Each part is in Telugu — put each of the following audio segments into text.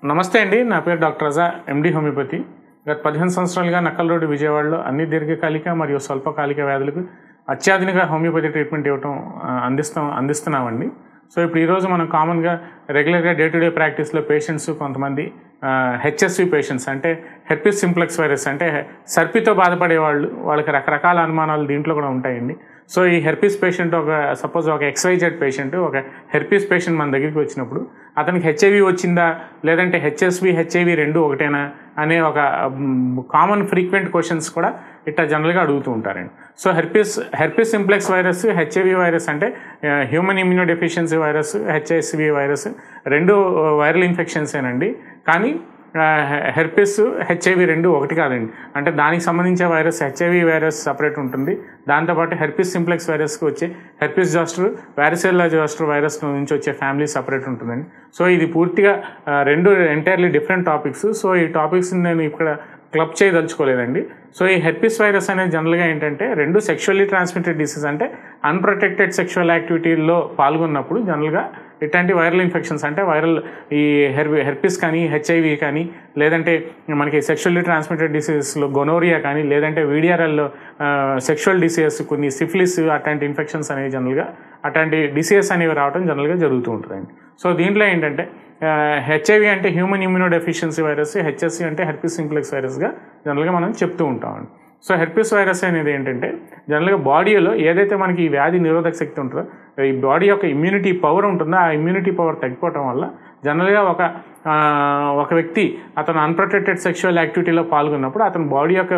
నమస్తే అండి నా పేరు డాక్టర్ రజా ఎండి హోమియోపతి గత పదిహేను సంవత్సరాలుగా నక్కల్ రోడ్డు విజయవాడలో అన్ని దీర్ఘకాలిక మరియు స్వల్పకాలిక వ్యాధులకు అత్యాధునిక హోమియోపతి ట్రీట్మెంట్ ఇవ్వటం ఆ, అందిస్తాం అందిస్తున్నామండి సో ఇప్పుడు ఈరోజు మనం కామన్గా రెగ్యులర్గా డే టు డే ప్రాక్టీస్లో పేషెంట్స్ కొంతమంది హెచ్ఎస్వి పేషెంట్స్ అంటే హెర్పిస్ సింప్లెక్స్ వైరస్ అంటే సర్పితో బాధపడే వాళ్ళు వాళ్ళకి రకరకాల అనుమానాలు దీంట్లో కూడా ఉంటాయండి సో ఈ హెర్పిస్ పేషెంట్ ఒక సపోజ్ ఒక ఎక్స్వైజెడ్ పేషెంట్ ఒక హెర్పిస్ పేషెంట్ మన దగ్గరికి వచ్చినప్పుడు అతనికి హెచ్ఐవి వచ్చిందా లేదంటే హెచ్ఎస్వి హెచ్ఐవి రెండు ఒకటేనా అనే ఒక కామన్ ఫ్రీక్వెంట్ క్వశ్చన్స్ కూడా ఇట్లా జనరల్గా అడుగుతూ ఉంటారండి so herpes herpes simplex virus HIV virus అంటే human immunodeficiency virus HSV virus రెండు వైరల్ ఇన్ఫెక్షన్సేనండి కానీ హెర్పిస్ హెచ్ఐవి రెండు ఒకటి కాదండి అంటే దానికి సంబంధించిన వైరస్ హెచ్ఐవి వైరస్ సపరేట్ ఉంటుంది దాంతోపాటు హెర్పిస్ సింప్లెక్స్ వైరస్కి వచ్చే herpes zoster varicella zoster virus నుంచి వచ్చే ఫ్యామిలీ సపరేట్ ఉంటుందండి సో ఇది పూర్తిగా ఆ, రెండు ఎంటైర్లీ డిఫరెంట్ టాపిక్స్ సో ఈ టాపిక్స్ని నేను ఇక్కడ క్లబ్ చేయదలుచుకోలేదండి సో ఈ హెర్పిస్ వైరస్ అనేది జనరల్గా ఏంటంటే రెండు సెక్షువల్లీ ట్రాన్స్మిటెడ్ డిసీజ్ అంటే అన్ప్రొటెక్టెడ్ సెక్షువల్ యాక్టివిటీల్లో పాల్గొన్నప్పుడు జనరల్గా ఇట్లాంటి వైరల్ ఇన్ఫెక్షన్స్ అంటే వైరల్ ఈ హెర్ హెర్పిస్ కానీ హెచ్ఐవి కానీ లేదంటే మనకి సెక్షువల్లీ ట్రాన్స్మిటెడ్ డిసీజెస్లో గొనోరియా కానీ లేదంటే వీడిఆర్ఎల్లో సెక్షువల్ డిసీజెస్ కొన్ని సిఫిలిస్ అట్లాంటి ఇన్ఫెక్షన్స్ అనేవి జనరల్గా అట్లాంటి డిసీజెస్ అనేవి రావడం జనరల్గా జరుగుతూ ఉంటుందండి సో దీంట్లో ఏంటంటే హెచ్ఐవి అంటే human immunodeficiency virus HSV అంటే హెర్పిస్ సింప్లెక్స్ వైరస్గా జనరల్గా మనం చెప్తూ ఉంటామండి సో హెర్పిస్ వైరస్ అనేది ఏంటంటే జనరల్గా బాడీలో ఏదైతే మనకి ఈ వ్యాధి నిరోధక శక్తి ఉంటుందో ఈ బాడీ యొక్క ఇమ్యూనిటీ పవర్ ఉంటుందో ఆ ఇమ్యూనిటీ పవర్ తగ్గిపోవటం వల్ల జనరల్గా ఒక ఆ, ఒక వ్యక్తి అతను అన్ప్రొటెక్టెడ్ సెక్షువల్ యాక్టివిటీలో పాల్గొన్నప్పుడు అతని బాడీ యొక్క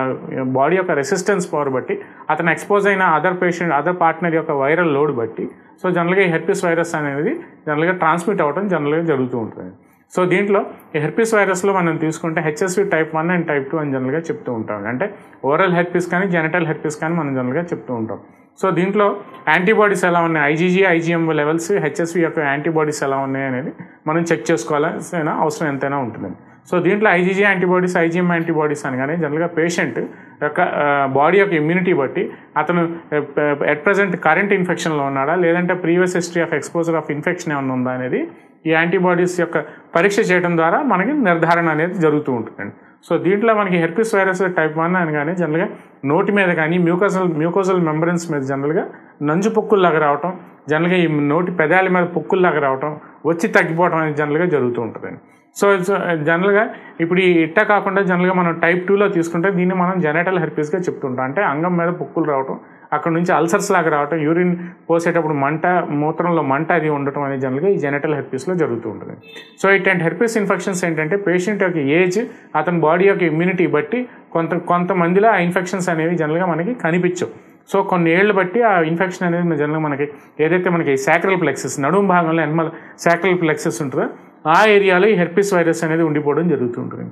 బాడీ యొక్క రెసిస్టెన్స్ పవర్ బట్టి అతను ఎక్స్పోజ్ అయిన అదర్ పేషెంట్ అదర్ పార్ట్నర్ యొక్క వైరల్ లోడ్ బట్టి సో జనరల్గా ఈ హెర్పిస్ వైరస్ అనేది జనరల్గా ట్రాన్స్మిట్ అవ్వడం జనరల్గా జరుగుతూ ఉంటుంది సో దీంట్లో ఈ హెర్పిస్ వైరస్లో మనం తీసుకుంటే HSV type one and type two అని జనరల్గా చెప్తూ ఉంటాం అంటే ఓరల్ హెర్పిస్ కానీ జెనటల్ హెర్పిస్ కానీ మనం జనరల్గా చెప్తూ ఉంటాం సో దీంట్లో యాంటీబాడీస్ ఎలా ఉన్నాయి ఐజీజీ ఐజీఎం లెవెల్స్ హెచ్ఎస్వి యొక్క యాంటీబాడీస్ ఎలా ఉన్నాయి అనేది మనం చెక్ చేసుకోవాల్సిన అవసరం ఎంతైనా ఉంటుందండి సో దీంట్లో ఐజీజీ యాంటీబాడీస్ ఐజీఎం యాంటీబాడీస్ అనగానే జనరల్గా పేషెంట్ యొక్క బాడీ యొక్క ఇమ్యూనిటీ బట్టి అతను ఎట్ ప్రజెంట్ కరెంట్ ఇన్ఫెక్షన్లో ఉన్నాడా లేదంటే previous history of exposure of infection ఏమైనా ఉందా అనేది ఈ యాంటీబాడీస్ యొక్క పరీక్ష చేయడం ద్వారా మనకి నిర్ధారణ అనేది జరుగుతూ ఉంటుందండి సో దీంట్లో మనకి హెర్పిస్ వైరస్ టైప్ వన్ అనగానే జనరల్గా నోటి మీద కానీ మ్యూకోజల్ మ్యూకోజల్ మెంబ్రెన్స్ మీద జనరల్గా నంజు పొక్కుల్లాగా రావటం జనరల్గా ఈ నోటి పెదాల మీద పొక్కుల్లాగా రావటం వచ్చి తగ్గిపోవడం అనేది జనరల్గా జరుగుతూ ఉంటుందండి సో సో జనరల్గా ఇప్పుడు ఈ ఇట్ట కాకుండా జనరల్గా మనం టైప్ టూలో తీసుకుంటే దీన్ని మనం జెనటల్ హెర్పిస్గా చెప్తుంటాం అంటే అంగం మీద పొక్కులు రావటం అక్కడ నుంచి అల్సర్స్ లాగా రావటం యూరిన్ పోసేటప్పుడు మంట మూత్రంలో మంట అది ఉండటం అనేది జనరల్గా ఈ జెనటల్ హెర్పిస్లో జరుగుతూ ఉంటుంది సో ఇట్లాంటి హెర్పిస్ ఇన్ఫెక్షన్స్ ఏంటంటే పేషెంట్ యొక్క ఏజ్ అతని బాడీ యొక్క ఇమ్యూనిటీ బట్టి కొంత కొంతమందిలో ఆ ఇన్ఫెక్షన్స్ అనేవి జనరల్గా మనకి కనిపించవు సో కొన్ని ఏళ్ళు బట్టి ఆ ఇన్ఫెక్షన్ అనేది జనరల్గా మనకి ఏదైతే మనకి సాక్రల్ ప్లెక్సెస్ నడుము భాగంలో ఎనిమల్ సాక్రల్ ప్లెక్సెస్ ఉంటుందో ఆ ఏరియాలో ఈ హెర్పిస్ వైరస్ అనేది ఉండిపోవడం జరుగుతుంటుంది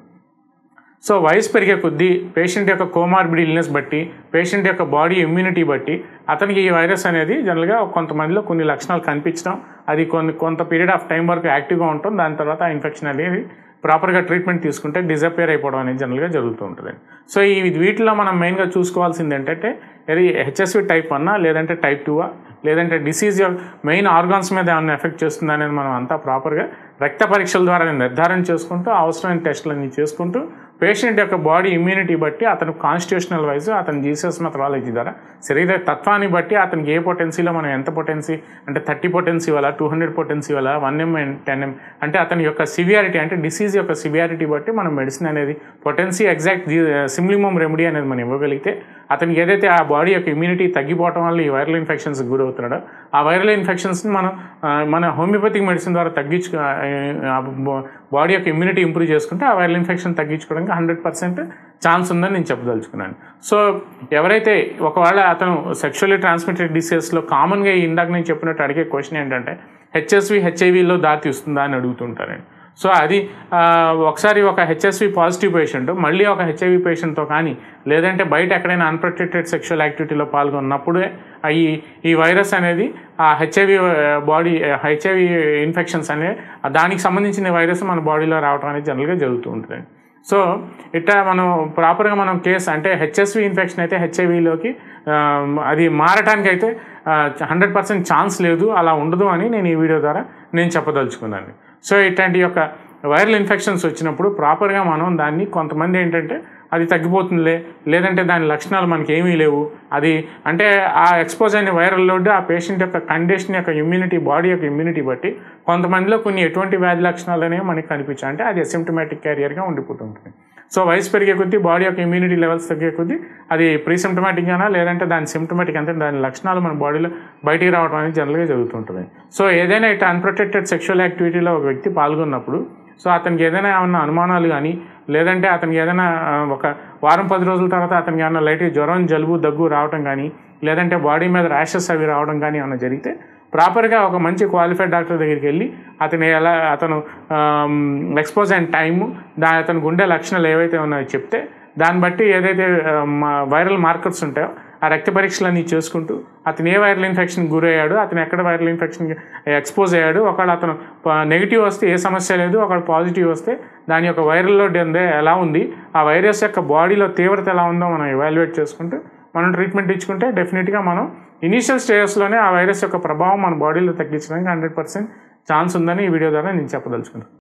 సో వయసు పెరిగే కొద్దీ పేషెంట్ యొక్క కోమార్బిడ్ ఇల్నెస్ బట్టి పేషెంట్ యొక్క బాడీ ఇమ్యూనిటీ బట్టి అతనికి ఈ వైరస్ అనేది జనరల్గా కొంతమందిలో కొన్ని లక్షణాలు కనిపించడం అది కొన్ని కొంత పీరియడ్ ఆఫ్ టైం వరకు యాక్టివ్గా ఉండటం దాని తర్వాత ఆ ఇన్ఫెక్షన్ అనేది ప్రాపర్గా ట్రీట్మెంట్ తీసుకుంటే డిజపేర్ అయిపోవడం అనేది జనరల్గా జరుగుతూ ఉంటుంది సో ఈ వీటిలో మనం మెయిన్గా చూసుకోవాల్సింది ఏంటంటే ఇది హెచ్ఎస్వి టైప్ వన్నా లేదంటే టైప్ టూవా లేదంటే డిసీజ్ మెయిన్ ఆర్గాన్స్ మీద ఏమైనా ఎఫెక్ట్ చేస్తుందా అనేది మనం అంతా ప్రాపర్గా రక్త పరీక్షల ద్వారా నిర్ధారణ చేసుకుంటూ అవసరమైన టెస్టులన్నీ చేసుకుంటూ పేషెంట్ యొక్క బాడీ ఇమ్యూనిటీ బట్టి అతను కాన్స్టిట్యూషనల్ వైజ్ అతని జీసస్ మెథడాలజీ ద్వారా శరీర తత్వాన్ని బట్టి అతనికి ఏ పొటెన్సీలో మనం ఎంత పొటెన్సీ అంటే థర్టీ పొటెన్సీ వల్ల టూ హండ్రెడ్ పొటెన్సీ వల్ల వన్ ఎం టెన్ ఎం అంటే అతని యొక్క సివియారిటీ అంటే డిసీజ్ యొక్క సివియారిటీ బట్టి మనం మెడిసిన్ అనేది పొటెన్సీ ఎగ్జాక్ట్ సిమ్లిమోమ్ రెమెడీ అనేది మనం ఇవ్వగలిగితే అతనికి ఏదైతే ఆ బాడీ యొక్క ఇమ్యూనిటీ తగ్గిపోవడం వల్ల ఈ వైరల్ ఇన్ఫెక్షన్స్ గురవుతున్నాడో ఆ వైరల్ ఇన్ఫెక్షన్స్ని మనం ఆ, మన హోమియోపతిక్ మెడిసిన్ ద్వారా తగ్గించు బాడీ యొక్క ఇమ్యూనిటీ ఇంప్రూవ్ చేసుకుంటే ఆ వైరల్ ఇన్ఫెక్షన్ తగ్గించుకోవడానికి హండ్రెడ్ పర్సెంట్ ఛాన్స్ ఉందని నేను చెప్పదలుచుకున్నాను సో ఎవరైతే ఒకవేళ అతను సెక్షువల్లీ ట్రాన్స్మిటెడ్ డిసీజెస్లో కామన్గా ఇందాక నేను చెప్పినట్టు అడిగే క్వశ్చన్ ఏంటంటే హెచ్ఎస్వి హెచ్ఐవిలో దారి తీస్తుందా అని అడుగుతుంటారండి సో అది ఆ, ఒకసారి ఒక హెచ్ఎస్వి పాజిటివ్ పేషెంట్ మళ్ళీ ఒక హెచ్ఐవి పేషెంట్తో కానీ లేదంటే బయట ఎక్కడైనా అన్ప్రొటెక్టెడ్ సెక్షువల్ యాక్టివిటీలో పాల్గొన్నప్పుడే ఆ ఈ ఈ వైరస్ అనేది ఆ హెచ్ఐవి బాడీ హెచ్ఐవి ఇన్ఫెక్షన్స్ అనే దానికి సంబంధించిన వైరస్ మన బాడీలో రావడం అనేది జనరల్గా జరుగుతూ ఉంటుంది సో ఇట్లా మనం ప్రాపర్గా మనం కేసు అంటే హెచ్ఎస్వి ఇన్ఫెక్షన్ అయితే హెచ్ఐవిలోకి అది మారటానికి అయితే హండ్రెడ్ పర్సెంట్ ఛాన్స్ లేదు అలా ఉండదు అని నేను ఈ వీడియో ద్వారా నేను చెప్పదలుచుకున్నాను సో ఇట్లాంటి యొక్క వైరల్ ఇన్ఫెక్షన్స్ వచ్చినప్పుడు ప్రాపర్గా మనం దాన్ని కొంతమంది ఏంటంటే అది తగ్గిపోతుందిలే లేదంటే దాని లక్షణాలు మనకి ఏమీ లేవు అది అంటే ఆ ఎక్స్పోజ్ అయిన వైరల్ లోడ్ ఆ పేషెంట్ యొక్క కండిషన్ యొక్క ఇమ్యూనిటీ బాడీ యొక్క ఇమ్యూనిటీ బట్టి కొంతమందిలో కొన్ని ఎటువంటి వ్యాధి లక్షణాలు అనేవి మనకి కనిపించాయి అంటే అది అసిమ్టమాటిక్ క్యారియర్గా ఉండిపోతుంటుంది సో వయసు పెరిగే కొద్దీ బాడీ యొక్క ఇమ్యూనిటీ లెవెల్స్ తగ్గే కొద్దీ అది ప్రీ సిమ్టమాటిక్గానా లేదంటే దాని సిమ్టమాటిక్ అంటే దాని లక్షణాలు మన బాడీలో బయటికి రావడం అనేది జనరల్గా జరుగుతుంటుంది సో ఏదైనా ఇట్లా అన్ప్రొటెక్టెడ్ సెక్షువల్ యాక్టివిటీలో ఒక వ్యక్తి పాల్గొన్నప్పుడు సో అతనికి ఏదైనా ఏమన్నా అనుమానాలు కానీ లేదంటే అతనికి ఏదైనా ఆ, ఒక వారం పది రోజుల తర్వాత అతనికి ఏమన్నా లైట్ జ్వరం జలుబు దగ్గు రావడం కానీ లేదంటే బాడీ మీద ర్యాషెస్ అవి రావడం కానీ ఏమైనా జరిగితే ప్రాపర్గా ఒక మంచి క్వాలిఫైడ్ డాక్టర్ దగ్గరికి వెళ్ళి అతను ఎలా అతను ఎక్స్పోజ్ అయిన టైము దా అతను గుండె లక్షణాలు ఏవైతే ఉన్నాయో చెప్తే దాన్ని బట్టి ఏదైతే వైరల్ మార్కర్స్ ఉంటాయో ఆ రక్త పరీక్షలన్నీ చేసుకుంటూ అతను ఏ వైరల్ ఇన్ఫెక్షన్ గురయ్యాడు అతను ఎక్కడ వైరల్ ఇన్ఫెక్షన్కి ఎక్స్పోజ్ అయ్యాడు ఒకవేళ అతను నెగిటివ్ వస్తే ఏ సమస్య లేదు ఒకవేళ పాజిటివ్ వస్తే దాని యొక్క వైరల్ లోడ్ అందే ఎలా ఉంది ఆ వైరస్ యొక్క బాడీలో తీవ్రత ఎలా ఉందో మనం ఎవాల్యుయేట్ చేసుకుంటూ మనం ట్రీట్మెంట్ ఇచ్చుకుంటే డెఫినెట్గా మనం ఇనీషియల్ స్టేజెస్లోనే ఆ వైరస్ యొక్క ప్రభావం మన బాడీలో తగ్గించడానికి హండ్రెడ్ పర్సెంట్ ఛాన్స్ ఉందని ఈ వీడియో ద్వారా నేను చెప్పదలుచుకున్నాను